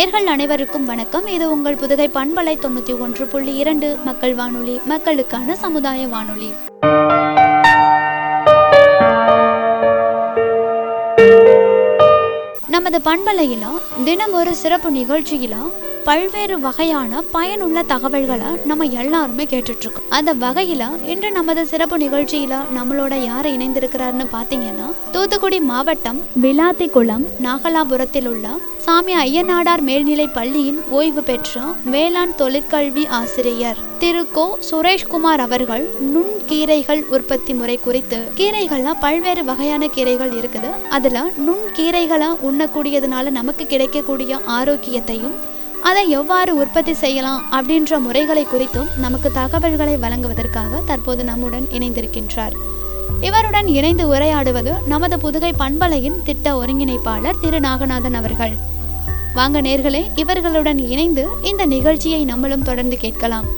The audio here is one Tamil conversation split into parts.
நேர்கள் அனைவருக்கும் வணக்கம் இது உங்கள் புதுகை பண்பலை தொண்ணூற்றி ஒன்று புள்ளி இரண்டு மக்கள் வானொலி மக்களுக்கான சமுதாய வானொலி நமது பண்பலையில தினம் ஒரு சிறப்பு நிகழ்ச்சியில பல்வேறு வகையான பயனுள்ள தகவல்களை நம்ம எல்லாருமே கேட்டுட்டு இருக்கோம் அந்த வகையில இன்று நமது சிறப்பு நிகழ்ச்சியில நம்மளோட யார் இணைந்திருக்கிறாருன்னு பாத்தீங்கன்னா தூத்துக்குடி மாவட்டம் விளாத்திக்குளம் நாகலாபுரத்தில் உள்ள சாமி ஐயனாடார் மேல்நிலை பள்ளியின் ஓய்வு பெற்ற வேளாண் தொழிற்கல்வி ஆசிரியர் திரு கோ சுரேஷ்குமார் அவர்கள் நுண்கீரைகள் உற்பத்தி முறை குறித்து கீரைகள்ல பல்வேறு வகையான கீரைகள் இருக்குது அதுல நுண்கீரைகளை உண்ணக்கூடியதுனால நமக்கு கிடைக்கக்கூடிய ஆரோக்கியத்தையும் அதை எவ்வாறு உற்பத்தி செய்யலாம் அப்படின்ற முறைகளை குறித்தும் நமக்கு தகவல்களை வழங்குவதற்காக தற்போது நம்முடன் இணைந்திருக்கின்றார் இவருடன் இணைந்து உரையாடுவது நமது புதுகை பண்பலையின் திட்ட ஒருங்கிணைப்பாளர் திரு நாகநாதன் அவர்கள் வாங்க நேர்களே இவர்களுடன் இணைந்து இந்த நிகழ்ச்சியை நம்மளும் தொடர்ந்து கேட்கலாம்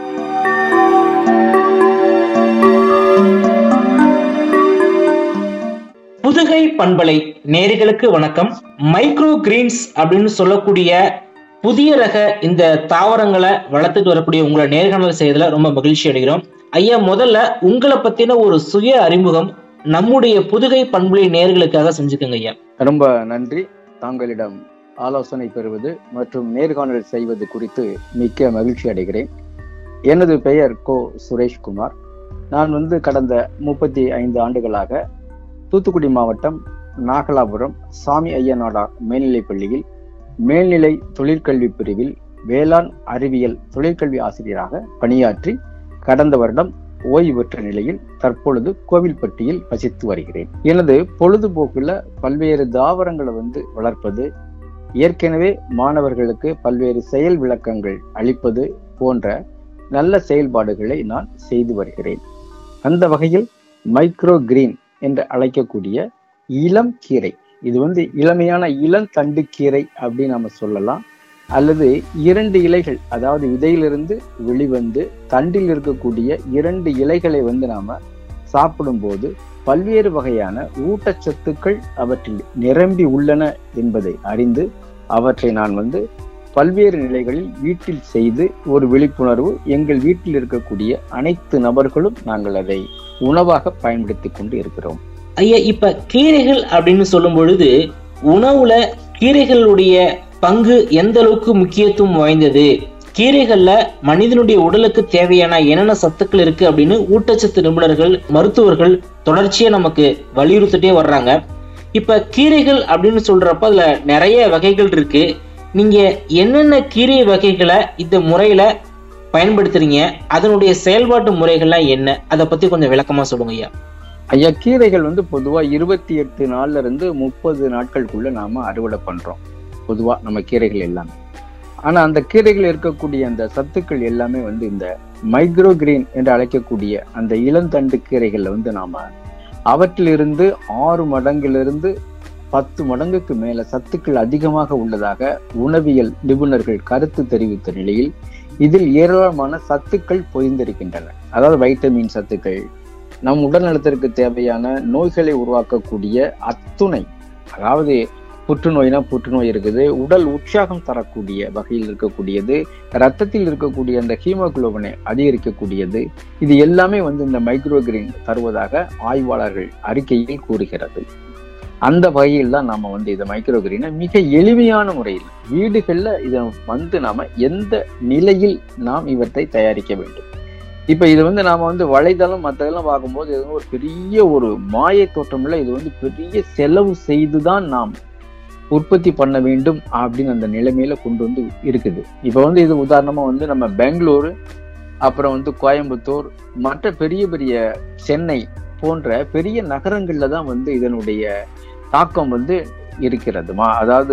புதுகை பண்பலை நேர்களுக்கு வணக்கம் மைக்ரோ கிரீன்ஸ் அப்படின்னு சொல்லக்கூடிய புதிய ரக இந்த தாவரங்களை வளர்த்துட்டு வரக்கூடிய உங்களை நேர்காணல் செய்யறதுல ரொம்ப மகிழ்ச்சி அடைகிறோம் ஐயா முதல்ல உங்களை பத்தின ஒரு சுய அறிமுகம் நம்முடைய புதுகை பண்பலை நேர்களுக்காக செஞ்சுக்கோங்க ஐயா ரொம்ப நன்றி தாங்களிடம் ஆலோசனை பெறுவது மற்றும் நேர்காணல் செய்வது குறித்து மிக்க மகிழ்ச்சி அடைகிறேன் எனது பெயர் கோ சுரேஷ்குமார் நான் வந்து கடந்த முப்பத்தி ஐந்து ஆண்டுகளாக தூத்துக்குடி மாவட்டம் நாகலாபுரம் சாமி ஐயனாடார் மேல்நிலைப் பள்ளியில் மேல்நிலை தொழிற்கல்வி பிரிவில் வேளாண் அறிவியல் தொழிற்கல்வி ஆசிரியராக பணியாற்றி கடந்த வருடம் ஓய்வு பெற்ற நிலையில் தற்பொழுது கோவில்பட்டியில் வசித்து வருகிறேன் எனது பொழுதுபோக்குல பல்வேறு தாவரங்களை வந்து வளர்ப்பது ஏற்கனவே மாணவர்களுக்கு பல்வேறு செயல் விளக்கங்கள் அளிப்பது போன்ற நல்ல செயல்பாடுகளை நான் செய்து வருகிறேன் அந்த வகையில் மைக்ரோ கிரீன் என்று அழைக்கக்கூடிய இளம் கீரை இது வந்து இளமையான இளந்தண்டு கீரை அப்படின்னு நம்ம சொல்லலாம் அல்லது இரண்டு இலைகள் அதாவது விதையிலிருந்து வெளிவந்து தண்டில் இருக்கக்கூடிய இரண்டு இலைகளை வந்து நாம சாப்பிடும்போது பல்வேறு வகையான ஊட்டச்சத்துக்கள் அவற்றில் நிரம்பி உள்ளன என்பதை அறிந்து அவற்றை நான் வந்து பல்வேறு நிலைகளில் வீட்டில் செய்து ஒரு விழிப்புணர்வு எங்கள் வீட்டில் இருக்கக்கூடிய அனைத்து நபர்களும் நாங்கள் அதை உணவாக பயன்படுத்தி கொண்டு இருக்கிறோம் ஐயா இப்ப கீரைகள் அப்படின்னு சொல்லும் பொழுது உணவுல கீரைகளுடைய பங்கு எந்த அளவுக்கு முக்கியத்துவம் வாய்ந்தது கீரைகள்ல மனிதனுடைய உடலுக்கு தேவையான என்னென்ன சத்துக்கள் இருக்கு அப்படின்னு ஊட்டச்சத்து நிபுணர்கள் மருத்துவர்கள் தொடர்ச்சியா நமக்கு வலியுறுத்திட்டே வர்றாங்க இப்ப கீரைகள் அப்படின்னு சொல்றப்ப அதுல நிறைய வகைகள் இருக்கு நீங்க என்னென்ன கீரை வகைகளை இந்த முறையில பயன்படுத்துறீங்க அதனுடைய செயல்பாட்டு முறைகள்லாம் என்ன அதை பத்தி கொஞ்சம் விளக்கமா சொல்லுங்க ஐயா ஐயா கீரைகள் வந்து பொதுவா இருபத்தி எட்டு நாள்ல இருந்து முப்பது நாட்களுக்குள்ள நாம அறுவடை பண்றோம் பொதுவா நம்ம கீரைகள் எல்லாமே ஆனா அந்த கீரைகள் இருக்கக்கூடிய அந்த சத்துக்கள் எல்லாமே வந்து இந்த மைக்ரோ கிரீன் என்று அழைக்கக்கூடிய அந்த இளந்தண்டு கீரைகள்ல வந்து நாம அவற்றிலிருந்து ஆறு மடங்கிலிருந்து பத்து மடங்குக்கு மேல சத்துக்கள் அதிகமாக உள்ளதாக உணவியல் நிபுணர்கள் கருத்து தெரிவித்த நிலையில் இதில் ஏராளமான சத்துக்கள் பொதிந்திருக்கின்றன அதாவது வைட்டமின் சத்துக்கள் நம் உடல் நலத்திற்கு தேவையான நோய்களை உருவாக்கக்கூடிய அத்துணை அதாவது புற்றுநோய்னா புற்றுநோய் இருக்குது உடல் உற்சாகம் தரக்கூடிய வகையில் இருக்கக்கூடியது ரத்தத்தில் இருக்கக்கூடிய அந்த ஹீமோகுளோபனை அதிகரிக்கக்கூடியது இது எல்லாமே வந்து இந்த மைக்ரோகிரீன் தருவதாக ஆய்வாளர்கள் அறிக்கையில் கூறுகிறது அந்த வகையில் தான் நாம வந்து இந்த மைக்ரோகிரீனை மிக எளிமையான முறையில் வீடுகள்ல இதை வந்து நாம எந்த நிலையில் நாம் இவற்றை தயாரிக்க வேண்டும் இப்ப இது வந்து நாம வந்து வலைதளம் மற்றதெல்லாம் பார்க்கும்போது இது வந்து ஒரு பெரிய ஒரு மாயை தோற்றம் இல்லை இது வந்து பெரிய செலவு செய்துதான் நாம் உற்பத்தி பண்ண வேண்டும் அப்படின்னு அந்த நிலைமையில கொண்டு வந்து இருக்குது இப்ப வந்து இது உதாரணமா வந்து நம்ம பெங்களூரு அப்புறம் வந்து கோயம்புத்தூர் மற்ற பெரிய பெரிய சென்னை போன்ற பெரிய நகரங்கள்ல தான் வந்து இதனுடைய தாக்கம் வந்து இருக்கிறது மா அதாவது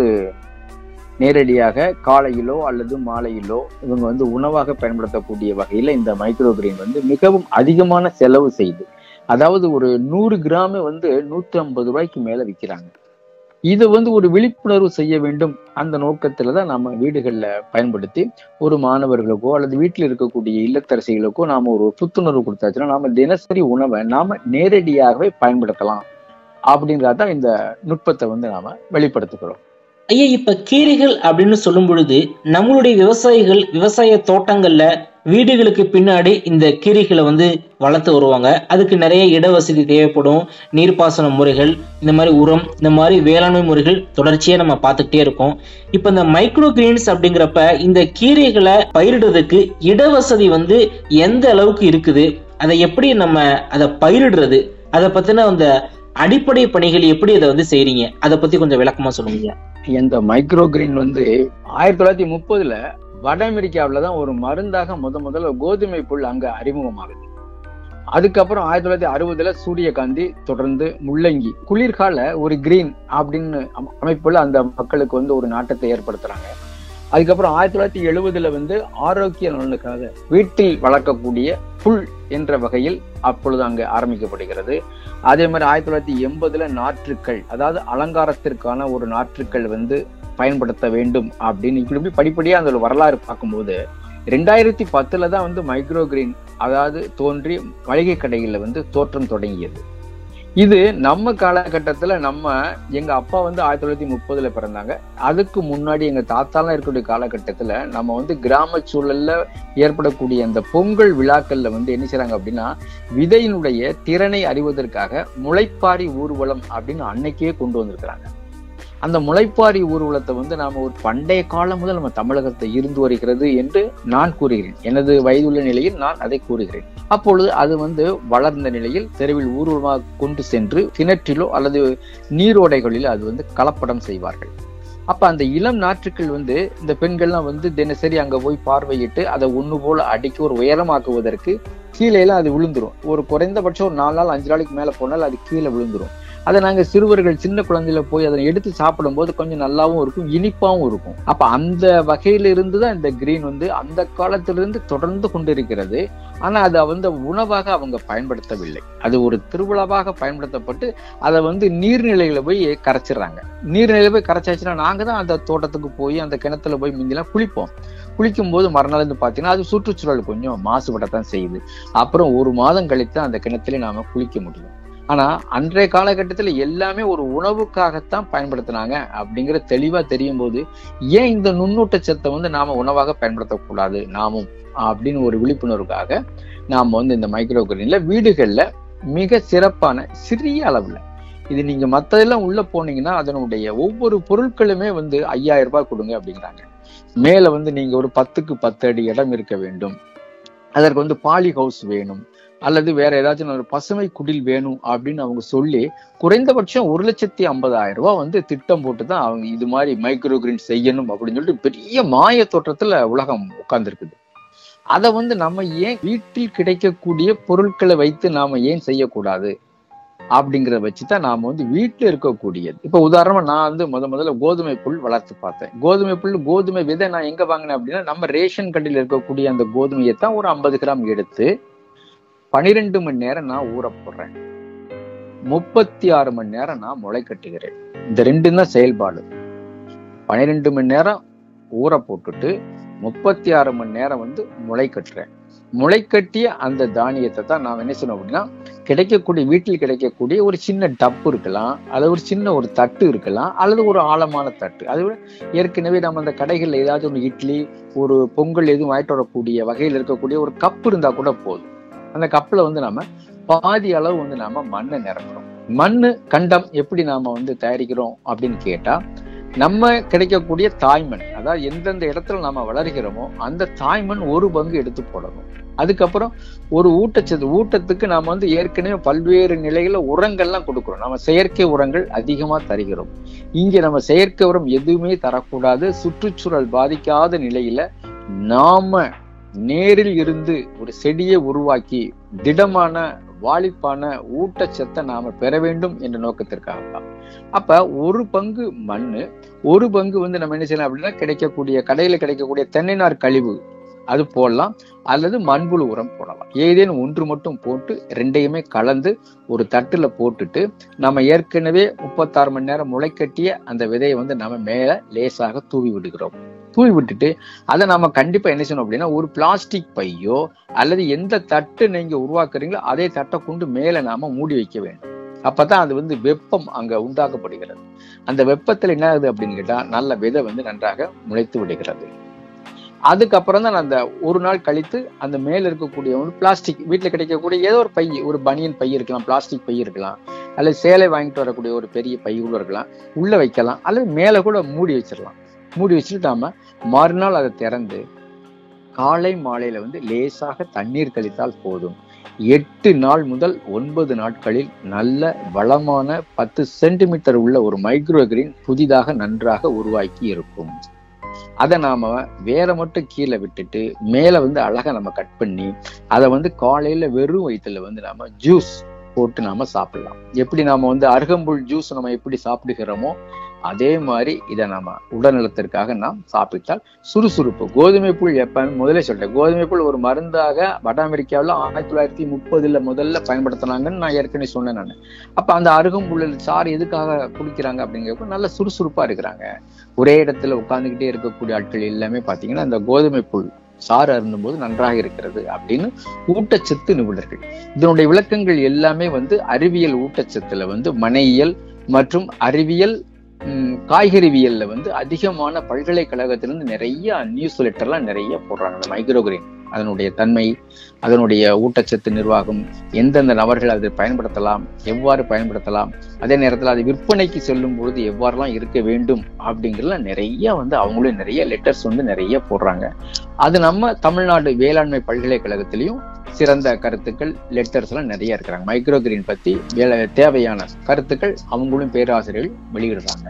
நேரடியாக காலையிலோ அல்லது மாலையிலோ இவங்க வந்து உணவாக பயன்படுத்தக்கூடிய வகையில இந்த மைக்ரோ கிரீன் வந்து மிகவும் அதிகமான செலவு செய்து அதாவது ஒரு நூறு கிராமே வந்து நூத்தி ஐம்பது ரூபாய்க்கு மேல விற்கிறாங்க இது வந்து ஒரு விழிப்புணர்வு செய்ய வேண்டும் அந்த நோக்கத்துல தான் நம்ம வீடுகள்ல பயன்படுத்தி ஒரு மாணவர்களுக்கோ அல்லது வீட்டில் இருக்கக்கூடிய இல்லத்தரசிகளுக்கோ நாம ஒரு புத்துணர்வு கொடுத்தாச்சுன்னா நாம தினசரி உணவை நாம நேரடியாகவே பயன்படுத்தலாம் அப்படின்றதான் இந்த நுட்பத்தை வந்து நாம வெளிப்படுத்துகிறோம் ஐயா இப்ப கீரைகள் அப்படின்னு சொல்லும் பொழுது நம்மளுடைய விவசாயிகள் விவசாய தோட்டங்கள்ல வீடுகளுக்கு பின்னாடி இந்த கீரைகளை வந்து வளர்த்து வருவாங்க அதுக்கு நிறைய இடவசதி தேவைப்படும் நீர்ப்பாசன முறைகள் இந்த மாதிரி உரம் இந்த மாதிரி வேளாண்மை முறைகள் தொடர்ச்சியா நம்ம பார்த்துக்கிட்டே இருக்கோம் இப்ப இந்த மைக்ரோ கிரீன்ஸ் அப்படிங்கிறப்ப இந்த கீரைகளை பயிரிடுறதுக்கு இடவசதி வந்து எந்த அளவுக்கு இருக்குது அதை எப்படி நம்ம அதை பயிரிடுறது அதை பத்தின அந்த அடிப்படை பணிகள் எப்படி அதை வந்து செய்றீங்க அதை பத்தி கொஞ்சம் விளக்கமா சொல்லுங்க இந்த மைக்ரோ கிரீன் வந்து ஆயிரத்தி தொள்ளாயிரத்தி முப்பதுல வட அமெரிக்காவில தான் ஒரு மருந்தாக முத முதல்ல கோதுமை புல் அங்க அறிமுகமாகுது அதுக்கப்புறம் ஆயிரத்தி தொள்ளாயிரத்தி அறுபதுல சூரியகாந்தி தொடர்ந்து முள்ளங்கி குளிர்கால ஒரு கிரீன் அப்படின்னு அம- அமைப்புல அந்த மக்களுக்கு வந்து ஒரு நாட்டத்தை ஏற்படுத்துறாங்க அதுக்கப்புறம் ஆயிரத்தி தொள்ளாயிரத்தி எழுபதுல வந்து ஆரோக்கிய நலனுக்காக வீட்டில் வளர்க்கக்கூடிய புல் என்ற வகையில் அப்பொழுது அங்கு ஆரம்பிக்கப்படுகிறது அதே மாதிரி ஆயிரத்தி தொள்ளாயிரத்தி எண்பதுல நாற்றுக்கள் அதாவது அலங்காரத்திற்கான ஒரு நாற்றுக்கள் வந்து பயன்படுத்த வேண்டும் அப்படின்னு இப்படி இப்படி படிப்படியா அந்த ஒரு வரலாறு பார்க்கும்போது ரெண்டாயிரத்தி பத்துல தான் வந்து மைக்ரோ கிரீன் அதாவது தோன்றி மளிகை கடைகளில் வந்து தோற்றம் தொடங்கியது இது நம்ம காலகட்டத்துல நம்ம எங்க அப்பா வந்து ஆயிரத்தி தொள்ளாயிரத்தி முப்பதுல பிறந்தாங்க அதுக்கு முன்னாடி எங்க தாத்தாலாம் இருக்கக்கூடிய காலகட்டத்துல நம்ம வந்து கிராம சூழல்ல ஏற்படக்கூடிய அந்த பொங்கல் விழாக்கள்ல வந்து என்ன செய்றாங்க அப்படின்னா விதையினுடைய திறனை அறிவதற்காக முளைப்பாரி ஊர்வலம் அப்படின்னு அன்னைக்கே கொண்டு வந்திருக்கிறாங்க அந்த முளைப்பாரி ஊர்வலத்தை வந்து நாம ஒரு பண்டைய காலம் முதல் நம்ம தமிழகத்தை இருந்து வருகிறது என்று நான் கூறுகிறேன் எனது வயதுள்ள நிலையில் நான் அதை கூறுகிறேன் அப்பொழுது அது வந்து வளர்ந்த நிலையில் தெருவில் ஊர்வலமாக கொண்டு சென்று கிணற்றிலோ அல்லது நீரோடைகளிலோ அது வந்து கலப்படம் செய்வார்கள் அப்ப அந்த இளம் நாற்றுக்கள் வந்து இந்த பெண்கள்லாம் வந்து தினசரி அங்க போய் பார்வையிட்டு அதை ஒண்ணு போல அடிக்கி ஒரு உயரமாக்குவதற்கு கீழே எல்லாம் அது விழுந்துரும் ஒரு குறைந்தபட்சம் ஒரு நாலு நாள் அஞ்சு நாளைக்கு மேல போனால் அது கீழே விழுந்துரும் அதை நாங்க சிறுவர்கள் சின்ன குழந்தையில போய் அதை எடுத்து சாப்பிடும்போது கொஞ்சம் நல்லாவும் இருக்கும் இனிப்பாவும் இருக்கும் அப்ப அந்த வகையில இருந்து தான் இந்த கிரீன் வந்து அந்த காலத்திலிருந்து தொடர்ந்து கொண்டிருக்கிறது ஆனா அதை வந்து உணவாக அவங்க பயன்படுத்தவில்லை அது ஒரு திருவிழாவாக பயன்படுத்தப்பட்டு அதை வந்து நீர்நிலையில போய் கரைச்சிடுறாங்க நீர்நிலையில போய் கரைச்சாச்சுன்னா நாங்க தான் அந்த தோட்டத்துக்கு போய் அந்த கிணத்துல போய் மிந்திலாம் குளிப்போம் குளிக்கும் போது மறுநாள் வந்து பாத்தீங்கன்னா அது சுற்றுச்சூழல் கொஞ்சம் மாசுபடத்தான் செய்யுது அப்புறம் ஒரு மாதம் கழித்து அந்த கிணத்துல நாம குளிக்க முடியும் ஆனா அன்றைய காலகட்டத்துல எல்லாமே ஒரு உணவுக்காகத்தான் பயன்படுத்தினாங்க அப்படிங்கிற தெளிவா தெரியும் போது ஏன் இந்த நுண்ணூட்டச்சத்தை வந்து நாம உணவாக பயன்படுத்தக்கூடாது நாமும் அப்படின்னு ஒரு விழிப்புணர்வுக்காக நாம வந்து இந்த மைக்ரோ கிரீன்ல வீடுகள்ல மிக சிறப்பான சிறிய அளவுல இது நீங்க மத்ததெல்லாம் உள்ள போனீங்கன்னா அதனுடைய ஒவ்வொரு பொருட்களுமே வந்து ஐயாயிரம் ரூபாய் கொடுங்க அப்படிங்கிறாங்க மேல வந்து நீங்க ஒரு பத்துக்கு பத்து அடி இடம் இருக்க வேண்டும் அதற்கு வந்து பாலி ஹவுஸ் வேணும் அல்லது வேற ஏதாச்சும் ஒரு பசுமை குடில் வேணும் அப்படின்னு அவங்க சொல்லி குறைந்தபட்சம் ஒரு லட்சத்தி ஐம்பதாயிரம் ரூபாய் வந்து திட்டம் போட்டு தான் அவங்க இது மாதிரி மைக்ரோ கிரீன் செய்யணும் அப்படின்னு சொல்லிட்டு பெரிய மாய தோற்றத்துல உலகம் உட்கார்ந்துருக்குது அதை வந்து நம்ம ஏன் வீட்டில் கிடைக்கக்கூடிய பொருட்களை வைத்து நாம ஏன் செய்யக்கூடாது அப்படிங்கிறத வச்சுதான் நாம வந்து வீட்டுல இருக்கக்கூடியது இப்ப உதாரணமா நான் வந்து முத முதல்ல கோதுமை புல் வளர்த்து பார்த்தேன் கோதுமை புல் கோதுமை விதை நான் எங்க வாங்கினேன் அப்படின்னா நம்ம ரேஷன் கடையில் இருக்கக்கூடிய அந்த கோதுமையை தான் ஒரு ஐம்பது கிராம் எடுத்து பனிரெண்டு மணி நேரம் நான் ஊற போடுறேன் முப்பத்தி ஆறு மணி நேரம் நான் முளை கட்டுகிறேன் இந்த ரெண்டும் தான் செயல்பாடு பனிரெண்டு மணி நேரம் ஊற போட்டுட்டு முப்பத்தி ஆறு மணி நேரம் வந்து முளை கட்டுறேன் முளை கட்டிய அந்த தானியத்தை தான் நான் என்ன செய்யணும் அப்படின்னா கிடைக்கக்கூடிய வீட்டில் கிடைக்கக்கூடிய ஒரு சின்ன டப்பு இருக்கலாம் அல்லது ஒரு சின்ன ஒரு தட்டு இருக்கலாம் அல்லது ஒரு ஆழமான தட்டு அது விட ஏற்கனவே நம்ம அந்த கடைகளில் ஏதாச்சும் ஒரு இட்லி ஒரு பொங்கல் எதுவும் வாங்கிட்டு வரக்கூடிய வகையில் இருக்கக்கூடிய ஒரு கப் இருந்தா கூட போதும் அந்த கப்பில் வந்து நம்ம பாதி அளவு வந்து நாம மண்ணை நிரப்புறோம் மண்ணு கண்டம் எப்படி நாம வந்து தயாரிக்கிறோம் அப்படின்னு கேட்டா நம்ம கிடைக்கக்கூடிய தாய்மண் அதாவது எந்தெந்த இடத்துல நாம வளர்கிறோமோ அந்த தாய்மண் ஒரு பங்கு எடுத்து போடணும் அதுக்கப்புறம் ஒரு ஊட்டச்சத்து ஊட்டத்துக்கு நாம வந்து ஏற்கனவே பல்வேறு நிலையில உரங்கள்லாம் கொடுக்குறோம் நம்ம செயற்கை உரங்கள் அதிகமா தருகிறோம் இங்க நம்ம செயற்கை உரம் எதுவுமே தரக்கூடாது சுற்றுச்சூழல் பாதிக்காத நிலையில நாம நேரில் இருந்து ஒரு செடியை உருவாக்கி திடமான வாலிப்பான ஊட்டச்சத்தை நாம பெற வேண்டும் என்ற நோக்கத்திற்காக தான் அப்ப ஒரு பங்கு மண்ணு ஒரு பங்கு வந்து நம்ம என்ன செய்யலாம் அப்படின்னா கிடைக்கக்கூடிய கடையில கிடைக்கக்கூடிய தென்னை நார் கழிவு அது போடலாம் அல்லது மண்புழு உரம் போடலாம் ஏதேனும் ஒன்று மட்டும் போட்டு ரெண்டையுமே கலந்து ஒரு தட்டுல போட்டுட்டு நம்ம ஏற்கனவே முப்பத்தாறு மணி நேரம் முளைக்கட்டிய அந்த விதையை வந்து நம்ம மேல லேசாக தூவி விடுகிறோம் தூவி விட்டுட்டு அதை நாம கண்டிப்பா என்ன செய்யணும் அப்படின்னா ஒரு பிளாஸ்டிக் பையோ அல்லது எந்த தட்டு நீங்க உருவாக்குறீங்களோ அதே தட்டை கொண்டு மேல நாம மூடி வைக்க வேண்டும் அப்பதான் அது வந்து வெப்பம் அங்க உண்டாக்கப்படுகிறது அந்த வெப்பத்துல என்ன ஆகுது அப்படின்னு கேட்டா நல்ல விதை வந்து நன்றாக முளைத்து விடுகிறது அதுக்கப்புறம் தான் அந்த ஒரு நாள் கழித்து அந்த மேல இருக்கக்கூடிய ஒரு பிளாஸ்டிக் வீட்டுல கிடைக்கக்கூடிய ஏதோ ஒரு பை ஒரு பனியன் பை இருக்கலாம் பிளாஸ்டிக் பை இருக்கலாம் அல்லது சேலை வாங்கிட்டு வரக்கூடிய ஒரு பெரிய பை உள்ள இருக்கலாம் உள்ள வைக்கலாம் அல்லது மேல கூட மூடி வச்சிடலாம் மூடி வச்சுட்டு நாம மறுநாள் அதை திறந்து காலை மாலையில வந்து லேசாக தண்ணீர் கழித்தால் போதும் எட்டு நாள் முதல் ஒன்பது நாட்களில் நல்ல வளமான பத்து சென்டிமீட்டர் உள்ள ஒரு மைக்ரோ கிரீன் புதிதாக நன்றாக உருவாக்கி இருக்கும் அதை நாம வேற மட்டும் கீழே விட்டுட்டு மேல வந்து அழகா நம்ம கட் பண்ணி அதை வந்து காலையில வெறும் வயிற்றுல வந்து நாம ஜூஸ் போட்டு நாம சாப்பிடலாம் எப்படி நாம வந்து அருகம்புல் ஜூஸ் நம்ம எப்படி சாப்பிடுகிறோமோ அதே மாதிரி இதை நாம உடல்நலத்திற்காக நாம் சாப்பிட்டால் சுறுசுறுப்பு கோதுமை புல் எப்ப முதல்ல சொல்லிட்டேன் கோதுமை புல் ஒரு மருந்தாக வட அமெரிக்காவில் ஆயிரத்தி தொள்ளாயிரத்தி முப்பதுல முதல்ல பயன்படுத்தினாங்கன்னு நான் ஏற்கனவே சொன்னேன் நான் அப்ப அந்த அருகம்புல்லில் சாறு எதுக்காக குடிக்கிறாங்க அப்படிங்கிறப்ப நல்ல சுறுசுறுப்பா இருக்கிறாங்க ஒரே இடத்துல உட்கார்ந்துகிட்டே இருக்கக்கூடிய ஆட்கள் எல்லாமே பாத்தீங்கன்னா இந்த கோதுமை புல் சாறு அருந்தும் போது நன்றாக இருக்கிறது அப்படின்னு ஊட்டச்சத்து நிபுணர்கள் இதனுடைய விளக்கங்கள் எல்லாமே வந்து அறிவியல் ஊட்டச்சத்துல வந்து மனையியல் மற்றும் அறிவியல் ம், காய்கறிவியல்ல வந்து அதிகமான பல்கலைக்கழகத்திலிருந்து நிறைய நியூஸ் லெட்டர்லாம் நிறைய போடுறாங்க இந்த மைக்ரோகிரீன் அதனுடைய தன்மை அதனுடைய ஊட்டச்சத்து நிர்வாகம் எந்தெந்த நபர்கள் அதை பயன்படுத்தலாம் எவ்வாறு பயன்படுத்தலாம் அதே நேரத்தில் அது விற்பனைக்கு செல்லும் பொழுது எவ்வாறெல்லாம் இருக்க வேண்டும் அப்படிங்கிறதுல நிறைய வந்து அவங்களே நிறைய லெட்டர்ஸ் வந்து நிறைய போடுறாங்க அது நம்ம தமிழ்நாடு வேளாண்மை பல்கலைக்கழகத்திலையும் சிறந்த கருத்துக்கள் லெட்டர்ஸ் எல்லாம் நிறைய இருக்கிறாங்க மைக்ரோ கிரீன் பத்தி வேலை தேவையான கருத்துக்கள் அவங்களும் பேராசிரியர்கள் வெளியிடுறாங்க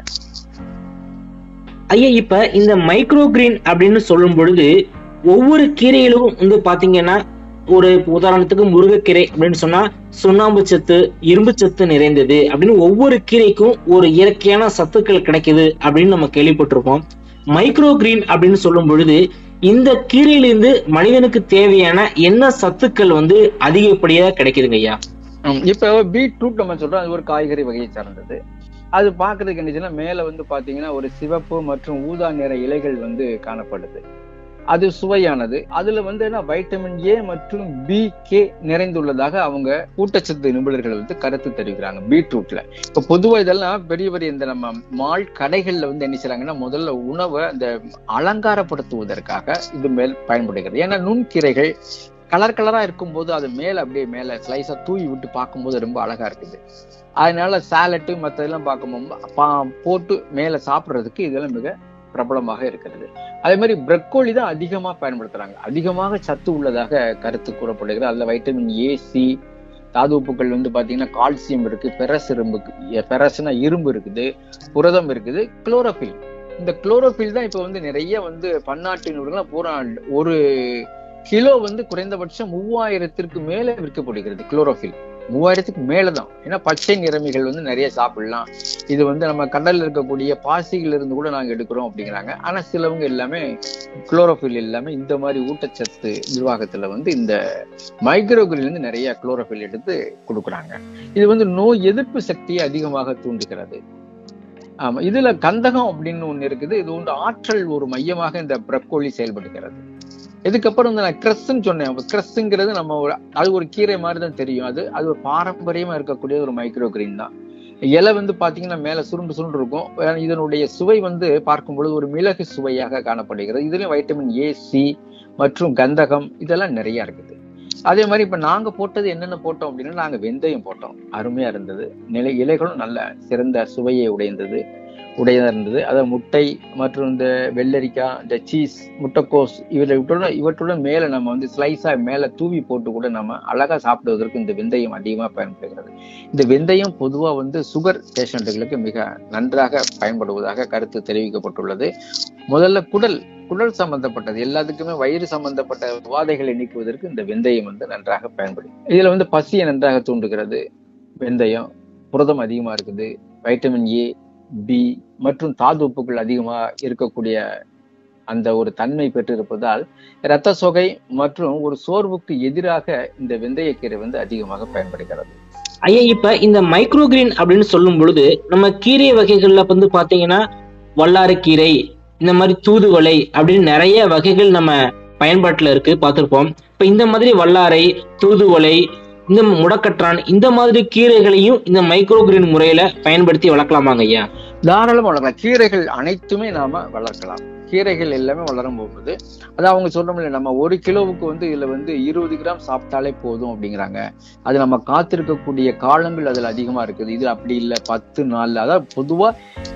ஐயா இப்ப இந்த மைக்ரோ கிரீன் அப்படின்னு சொல்லும் பொழுது ஒவ்வொரு கீரையிலும் வந்து பாத்தீங்கன்னா ஒரு உதாரணத்துக்கு முருங்கைக்கீரை அப்படின்னு சொன்னா சுண்ணாம்பு சத்து இரும்பு சத்து நிறைந்தது அப்படின்னு ஒவ்வொரு கீரைக்கும் ஒரு இயற்கையான சத்துக்கள் கிடைக்குது அப்படின்னு நம்ம கேள்விப்பட்டிருப்போம் மைக்ரோ கிரீன் அப்படின்னு சொல்லும் பொழுது இந்த கீரையிலிருந்து மனிதனுக்கு தேவையான என்ன சத்துக்கள் வந்து அதிகப்படியா கிடைக்குதுங்க ஐயா ஹம், இப்ப பீட்ரூட் நம்ம சொல்றோம் அது ஒரு காய்கறி வகையை சார்ந்தது அது பாக்குறதுக்கு என்னச்சுன்னா மேல வந்து பாத்தீங்கன்னா ஒரு சிவப்பு மற்றும் ஊதா நிற இலைகள் வந்து காணப்படுது அது சுவையானது அதுல வந்து என்ன வைட்டமின் ஏ மற்றும் பி கே நிறைந்துள்ளதாக அவங்க ஊட்டச்சத்து நிபுணர்கள் வந்து கருத்து தெரிவிக்கிறாங்க பீட்ரூட்ல இப்ப பொதுவா இதெல்லாம் பெரிய பெரிய இந்த நம்ம மால் கடைகள்ல வந்து என்ன செய்றாங்கன்னா முதல்ல உணவை அந்த அலங்காரப்படுத்துவதற்காக இது மேல் பயன்படுகிறது ஏன்னா நுண்கீரைகள் கலர் கலரா இருக்கும்போது அது மேல அப்படியே மேல ஸ்லைஸா தூவி விட்டு பார்க்கும்போது ரொம்ப அழகா இருக்குது அதனால சாலட்டு மற்றதெல்லாம் பார்க்கும்போது பா- போட்டு மேல சாப்பிடுறதுக்கு இதெல்லாம் மிக பிரபலமாக இருக்கிறது அதே மாதிரி பிரக்கோலி தான் அதிகமா பயன்படுத்துறாங்க அதிகமாக சத்து உள்ளதாக கருத்து கூறப்படுகிறது அதுல வைட்டமின் ஏ சி தாது உப்புக்கள் வந்து பாத்தீங்கன்னா கால்சியம் இருக்கு பெரஸ் இரும்பு பெரஸ்னா இரும்பு இருக்குது புரதம் இருக்குது குளோரோஃபில் இந்த குளோரோஃபில் தான் இப்ப வந்து நிறைய வந்து பன்னாட்டு நிறுவனங்கள் பூரா ஒரு கிலோ வந்து குறைந்தபட்சம் மூவாயிரத்திற்கு மேல விற்கப்படுகிறது குளோரோஃபில் மூவாயிரத்துக்கு மேலதான் ஏன்னா பச்சை நிறமிகள் வந்து நிறைய சாப்பிடலாம் இது வந்து நம்ம கடல்ல இருக்கக்கூடிய பாசிகள் இருந்து கூட நாங்க எடுக்கிறோம் அப்படிங்கிறாங்க ஆனா சிலவங்க எல்லாமே குளோரோஃபில் எல்லாமே இந்த மாதிரி ஊட்டச்சத்து நிர்வாகத்துல வந்து இந்த மைக்ரோகிரில் இருந்து நிறைய குளோரோஃபில் எடுத்து கொடுக்குறாங்க இது வந்து நோய் எதிர்ப்பு சக்தியை அதிகமாக தூண்டுகிறது ஆமா இதுல கந்தகம் அப்படின்னு ஒண்ணு இருக்குது இது வந்து ஆற்றல் ஒரு மையமாக இந்த பிரக்கோலி செயல்படுகிறது இதுக்கப்புறம் வந்து நான் கிரஸ்ன்னு சொன்னேன் கிரஸ்ங்கிறது நம்ம ஒரு அது ஒரு கீரை மாதிரி தான் தெரியும் அது அது ஒரு பாரம்பரியமா இருக்கக்கூடிய ஒரு மைக்ரோ கிரீன் தான் இலை வந்து பாத்தீங்கன்னா மேல சுருண்டு சுருண்டு இருக்கும் அஹ் இதனுடைய சுவை வந்து பார்க்கும் பொழுது ஒரு மிளகு சுவையாக காணப்படுகிறது இதுலயும் வைட்டமின் ஏ சி மற்றும் கந்தகம் இதெல்லாம் நிறைய இருக்குது அதே மாதிரி இப்ப நாங்க போட்டது என்னென்ன போட்டோம் அப்படின்னா நாங்க வெந்தயம் போட்டோம் அருமையா இருந்தது நிலை இலைகளும் நல்ல சிறந்த சுவையை உடைந்தது உடையதா இருந்தது அதாவது முட்டை மற்றும் இந்த வெள்ளரிக்காய் இந்த சீஸ் முட்டைக்கோஸ் இவற்றுடன் இவற்றுடன் மேல நம்ம வந்து ஸ்லைஸா மேல தூவி போட்டு கூட நம்ம அழகா சாப்பிடுவதற்கு இந்த வெந்தயம் அதிகமா பயன்படுகிறது இந்த வெந்தயம் பொதுவா வந்து சுகர் பேஷண்ட்டுகளுக்கு மிக நன்றாக பயன்படுவதாக கருத்து தெரிவிக்கப்பட்டுள்ளது முதல்ல குடல் குடல் சம்பந்தப்பட்டது எல்லாத்துக்குமே வயிறு சம்பந்தப்பட்ட உபாதைகளை நீக்குவதற்கு இந்த வெந்தயம் வந்து நன்றாக பயன்படும் இதுல வந்து பசியை நன்றாக தூண்டுகிறது வெந்தயம் புரதம் அதிகமா இருக்குது வைட்டமின் ஏ பி மற்றும் தாது உப்புகள் அதிகமா இருக்கக்கூடிய அந்த ஒரு தன்மை பெற்றிருப்பதால் இரத்த சொகை மற்றும் ஒரு சோர்வுக்கு எதிராக இந்த வெந்தயக்கீரை வந்து அதிகமாக பயன்படுகிறது ஐயா இப்ப இந்த மைக்ரோ கிரீன் அப்படின்னு சொல்லும் பொழுது நம்ம கீரை வகைகள்ல வந்து பாத்தீங்கன்னா வல்லாரக்கீரை இந்த மாதிரி தூதுவளை அப்படின்னு நிறைய வகைகள் நம்ம பயன்பாட்டுல இருக்கு பார்த்திருப்போம் இப்ப இந்த மாதிரி வல்லாரை தூதுவளை இந்த முடக்கற்றான் இந்த மாதிரி கீரைகளையும் இந்த மைக்ரோ கிரீன் முறையில பயன்படுத்தி வளர்க்கலாமாங்க ஐயா தாராளமா வளர்க்கலாம் கீரைகள் அனைத்துமே நாம வளர்க்கலாம் கீரைகள் எல்லாமே வளரும் போகுது அது அவங்க சொல்றோம்ல நம்ம ஒரு கிலோவுக்கு வந்து இதுல வந்து இருபது கிராம் சாப்பிட்டாலே போதும் அப்படிங்கிறாங்க அது நம்ம காத்திருக்கக்கூடிய காலங்கள் அதுல அதிகமா இருக்குது இது அப்படி இல்லை பத்து நாள்ல அதாவது பொதுவா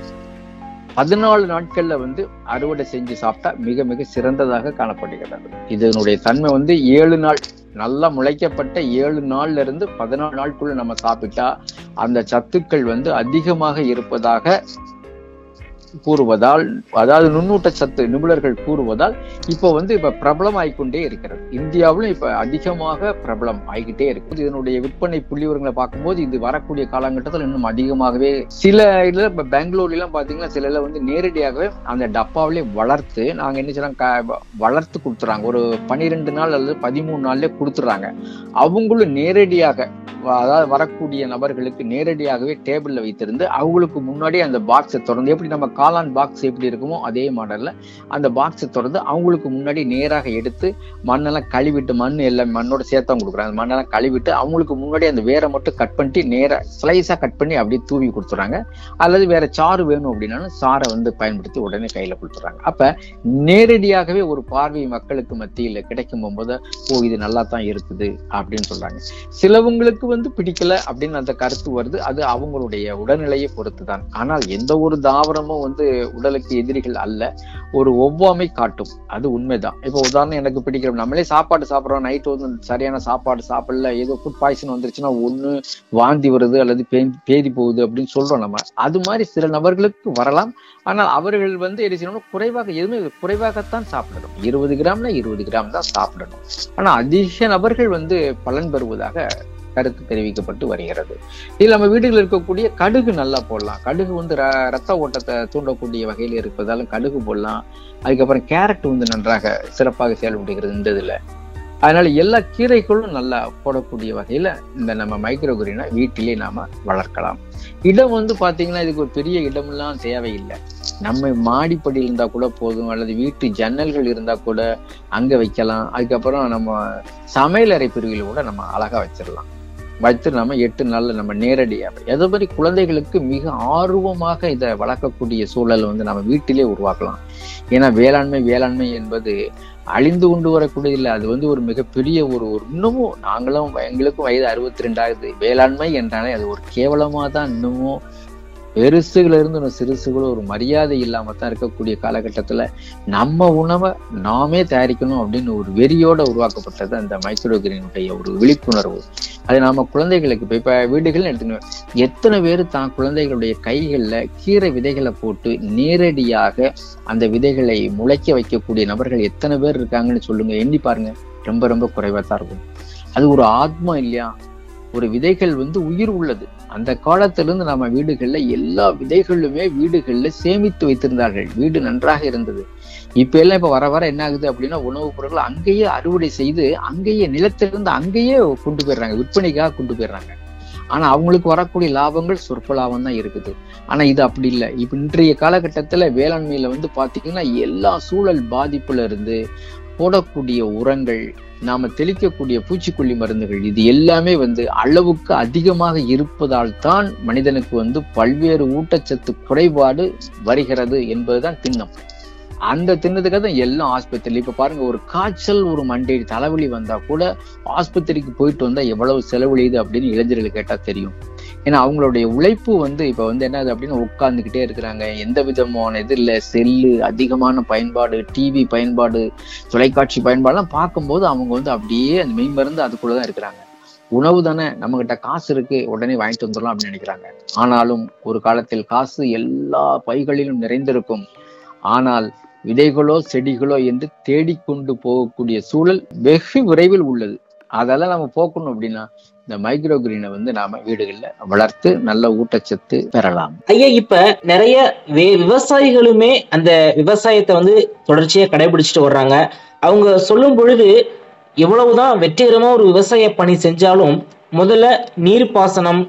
பதினாலு நாட்கள்ல வந்து அறுவடை செஞ்சு சாப்பிட்டா மிக மிக சிறந்ததாக காணப்படுகிறது இதனுடைய தன்மை வந்து ஏழு நாள் நல்லா முளைக்கப்பட்ட ஏழு நாள்ல இருந்து பதினாலு நாட்குள்ள நம்ம சாப்பிட்டா அந்த சத்துக்கள் வந்து அதிகமாக இருப்பதாக கூறுவதால் அதாவது நுண்ணூட்ட சத்து நிபுணர்கள் கூறுவதால் இப்போ வந்து இப்ப பிரபலம் ஆகிக்கொண்டே இருக்கிறது இந்தியாவிலும் இப்ப அதிகமாக பிரபலம் ஆகிக்கிட்டே இருக்குது இதனுடைய விற்பனை புள்ளி விவரங்களை பார்க்கும்போது இது வரக்கூடிய காலகட்டத்தில் இன்னும் அதிகமாகவே சில இதுல இப்ப பெங்களூர்ல எல்லாம் பாத்தீங்கன்னா சில இதுல வந்து நேரடியாகவே அந்த டப்பாவிலே வளர்த்து நாங்க என்ன செய்யறோம் க- வளர்த்து கொடுத்துறாங்க ஒரு பன்னிரெண்டு நாள் அல்லது பதிமூணு நாள்லயே கொடுத்துறாங்க அவங்களும் நேரடியாக வ- அதாவது வரக்கூடிய நபர்களுக்கு நேரடியாகவே டேபிள்ல வைத்திருந்து அவங்களுக்கு முன்னாடி அந்த பாக்ஸை திறந்து எப்படி நம்ம காளான் பாக்ஸ் எப்படி இருக்குமோ அதே மாடல்ல அந்த பாக்ஸை திறந்து அவங்களுக்கு முன்னாடி நேராக எடுத்து மண்ணெல்லாம் கழுவிட்டு மண் எல்லாம் மண்ணோட சேர்த்தா கொடுக்குறாங்க மண்ணெல்லாம் கழுவிட்டு அவங்களுக்கு முன்னாடி அந்த வேரை மட்டும் கட் பண்ணிட்டு நேரா ஸ்லைஸா கட் பண்ணி அப்படியே தூவி கொடுத்துறாங்க அல்லது வேற சாறு வேணும் அப்படின்னாலும் சாறை வந்து பயன்படுத்தி உடனே கையில கொடுத்துறாங்க அப்ப நேரடியாகவே ஒரு பார்வை மக்களுக்கு மத்தியில கிடைக்கும் போது ஓ இது நல்லா தான் இருக்குது அப்படின்னு சொல்றாங்க சிலவங்களுக்கு வந்து பிடிக்கல அப்படின்னு அந்த கருத்து வருது அது அவங்களுடைய உடல்நிலையை பொறுத்து தான் ஆனால் எந்த ஒரு தாவரமும் வந்து உடலுக்கு எதிரிகள் அல்ல ஒரு ஒவ்வாமை காட்டும் அது உண்மைதான் இப்போ உதாரணம் எனக்கு பிடிக்கிற நம்மளே சாப்பாடு சாப்பிட்றோம் நைட் வந்து சரியான சாப்பாடு சாப்பிடல ஏதோ ஃபுட் பாய்சன் வந்துருச்சுன்னா ஒண்ணு வாந்தி வருது அல்லது பே- பேதி போகுது அப்படின்னு சொல்றோம் நம்ம அது மாதிரி சில நபர்களுக்கு வரலாம் ஆனால் அவர்கள் வந்து என்ன செய்யணும் குறைவாக எதுவுமே குறைவாகத்தான் சாப்பிடணும் இருபது கிராம்னா இருபது கிராம் தான் சாப்பிடணும் ஆனா அதிக நபர்கள் வந்து பலன் பெறுவதாக கருத்து தெரிவிக்கப்பட்டு வருகிறது இதில் நம்ம வீடுகளில் இருக்கக்கூடிய கடுகு நல்லா போடலாம் கடுகு வந்து ர- ரத்த ஓட்டத்தை தூண்டக்கூடிய வகையில் இருப்பதால கடுகு போடலாம் அதுக்கப்புறம் கேரட் வந்து நன்றாக சிறப்பாக செயல்படுகிறது இந்த இதுல அதனால எல்லா கீரைகளும் நல்லா போடக்கூடிய வகையில இந்த நம்ம மைக்ரோ கிரீனை வீட்டிலே நாம வளர்க்கலாம் இடம் வந்து பாத்தீங்கன்னா இதுக்கு ஒரு பெரிய இடமெல்லாம் தேவையில்லை நம்ம மாடிப்படி இருந்தா கூட போதும் அல்லது வீட்டு ஜன்னல்கள் இருந்தா கூட அங்க வைக்கலாம் அதுக்கப்புறம் நம்ம சமையலறை பிரிவில் கூட நம்ம அழகா வச்சிடலாம் வச்சு நம்ம எட்டு நாள்ல நம்ம நேரடியாக எதை மாதிரி குழந்தைகளுக்கு மிக ஆர்வமாக இதை வளர்க்கக்கூடிய சூழல் வந்து நம்ம வீட்டிலே உருவாக்கலாம் ஏன்னா வேளாண்மை வேளாண்மை என்பது அழிந்து கொண்டு வரக்கூடிய இல்லை அது வந்து ஒரு மிகப்பெரிய ஒரு ஒரு இன்னமும் நாங்களும் எங்களுக்கும் வயது அறுபத்தி ரெண்டாகுது வேளாண்மை என்றாலே அது ஒரு கேவலமா தான் இன்னமும் பெருசுகள் இருந்து ஒரு சிறுசுகளும் ஒரு மரியாதை இல்லாம தான் இருக்கக்கூடிய காலகட்டத்துல நம்ம உணவை நாமே தயாரிக்கணும் அப்படின்னு ஒரு வெறியோட உருவாக்கப்பட்டது அந்த மைக்ரோ கிரீனுடைய ஒரு விழிப்புணர்வு அது நாம குழந்தைகளுக்கு இப்ப இப்ப வீடுகள் எடுத்துக்கணும் எத்தனை பேர் தான் குழந்தைகளுடைய கைகள்ல கீரை விதைகளை போட்டு நேரடியாக அந்த விதைகளை முளைக்க வைக்கக்கூடிய நபர்கள் எத்தனை பேர் இருக்காங்கன்னு சொல்லுங்க எண்ணி பாருங்க ரொம்ப ரொம்ப குறைவா தான் இருக்கும் அது ஒரு ஆத்மா இல்லையா ஒரு விதைகள் வந்து உயிர் உள்ளது அந்த காலத்திலிருந்து நம்ம வீடுகள்ல எல்லா விதைகளுமே வீடுகள்ல சேமித்து வைத்திருந்தார்கள் வீடு நன்றாக இருந்தது இப்ப எல்லாம் இப்ப வர வர என்ன ஆகுது அப்படின்னா உணவுப் பொருட்கள் அங்கேயே அறுவடை செய்து அங்கேயே நிலத்திலிருந்து அங்கேயே கொண்டு போயிடுறாங்க விற்பனைக்காக கொண்டு போயிடுறாங்க ஆனா அவங்களுக்கு வரக்கூடிய லாபங்கள் சொற்ப லாபம் தான் இருக்குது ஆனா இது அப்படி இல்லை இப்ப இன்றைய காலகட்டத்துல வேளாண்மையில வந்து பாத்தீங்கன்னா எல்லா சூழல் பாதிப்புல இருந்து போடக்கூடிய உரங்கள் நாம தெளிக்கக்கூடிய பூச்சிக்கொல்லி மருந்துகள் இது எல்லாமே வந்து அளவுக்கு அதிகமாக இருப்பதால் தான் மனிதனுக்கு வந்து பல்வேறு ஊட்டச்சத்து குறைபாடு வருகிறது என்பதுதான் திண்ணம் அந்த தின்னதுக்காக தான் எல்லாம் ஆஸ்பத்திரி இப்ப பாருங்க ஒரு காய்ச்சல் ஒரு மண்டை தலைவலி வந்தா கூட ஆஸ்பத்திரிக்கு போயிட்டு வந்தா எவ்வளவு செலவழியுது அப்படின்னு இளைஞர்கள் கேட்டா தெரியும் ஏன்னா அவங்களுடைய உழைப்பு வந்து இப்ப வந்து என்னது அப்படின்னு உட்கார்ந்துகிட்டே இருக்கிறாங்க எந்த விதமான இது இல்ல செல்லு அதிகமான பயன்பாடு டிவி பயன்பாடு தொலைக்காட்சி பயன்பாடுலாம் பார்க்கும்போது அவங்க வந்து அப்படியே அந்த மெய் மருந்து அதுக்குள்ளதான் இருக்கிறாங்க உணவு தானே நம்ம கிட்ட காசு இருக்கு உடனே வாங்கிட்டு வந்துடலாம் அப்படின்னு நினைக்கிறாங்க ஆனாலும் ஒரு காலத்தில் காசு எல்லா பைகளிலும் நிறைந்திருக்கும் ஆனால் விதைகளோ செடிகளோ என்று தேடிக்கொண்டு போகக்கூடிய சூழல் வெகு விரைவில் உள்ளது அதெல்லாம் நம்ம போக்கணும் அப்படின்னா இந்த மைக்ரோ கிரீனை வந்து நாம வீடுகள்ல வளர்த்து நல்ல ஊட்டச்சத்து பெறலாம் ஐயா இப்ப நிறைய வே- விவசாயிகளுமே அந்த விவசாயத்தை வந்து தொடர்ச்சியா கடைபிடிச்சிட்டு வர்றாங்க அவங்க சொல்லும் பொழுது எவ்வளவுதான் வெற்றிகரமா ஒரு விவசாய பணி செஞ்சாலும் முதல்ல நீர்ப்பாசனம்